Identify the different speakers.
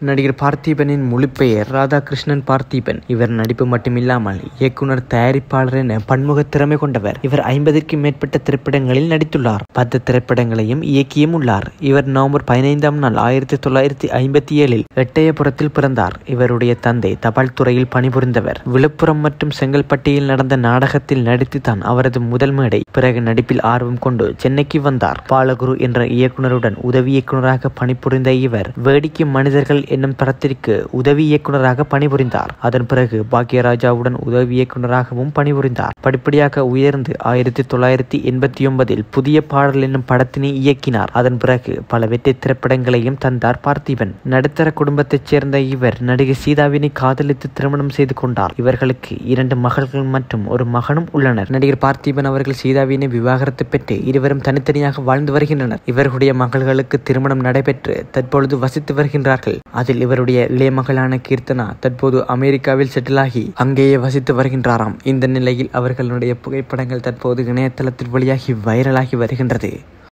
Speaker 1: நடிகர் பார்த்திபனின் மொழிப்பெயர் ராதாகிருஷ்ணன் பார்த்திபன் இவர் நடிப்பு மட்டுமில்லாமல் இயக்குனர் தயாரிப்பாளர் என பன்முக திறமை கொண்டவர் இவர் ஐம்பதுக்கும் மேற்பட்ட திரைப்படங்களில் நடித்துள்ளார் பத்து திரைப்படங்களையும் இயக்கியும் உள்ளார் இவர் நவம்பர் பதினைந்தாம் நாள் ஆயிரத்தி தொள்ளாயிரத்தி ஐம்பத்தி ஏழில் எட்டயபுரத்தில் பிறந்தார் இவருடைய தந்தை தபால் துறையில் பணிபுரிந்தவர் விழுப்புரம் மற்றும் செங்கல்பட்டியில் நடந்த நாடகத்தில் நடித்துதான் அவரது முதல் மேடை பிறகு நடிப்பில் ஆர்வம் கொண்டு சென்னைக்கு வந்தார் பாலகுரு என்ற இயக்குனருடன் உதவி இயக்குனராக பணிபுரிந்த இவர் வேடிக்கை மனிதர்கள் என்னும் படத்திற்கு உதவி இயக்குனராக பணிபுரிந்தார் அதன் பிறகு பாக்யராஜாவுடன் உதவி இயக்குனராகவும் பணிபுரிந்தார் படிப்படியாக உயர்ந்து ஆயிரத்தி தொள்ளாயிரத்தி எண்பத்தி ஒன்பதில் புதிய பாடல் என்னும் படத்தினை இயக்கினார் அதன் பிறகு பல வெற்றி திரைப்படங்களையும் தந்தார் பார்த்திபன் நடுத்தர குடும்பத்தைச் சேர்ந்த இவர் நடிகை சீதாவினை காதலித்து திருமணம் செய்து கொண்டார் இவர்களுக்கு இரண்டு மகள்கள் மற்றும் ஒரு மகனும் உள்ளனர் நடிகர் பார்த்திபன் அவர்கள் சீதாவினை விவாகரத்து பெற்று இருவரும் தனித்தனியாக வாழ்ந்து வருகின்றனர் இவர்களுடைய மகள்களுக்கு திருமணம் நடைபெற்று தற்பொழுது வசித்து வருகின்றார்கள் அதில் இவருடைய இளைய மகளான கீர்த்தனா தற்போது அமெரிக்காவில் செட்டிலாகி அங்கேயே வசித்து வருகின்றாராம் இந்த நிலையில் அவர்களுடைய புகைப்படங்கள் தற்போது இணையதளத்தில் வெளியாகி வைரலாகி வருகின்றது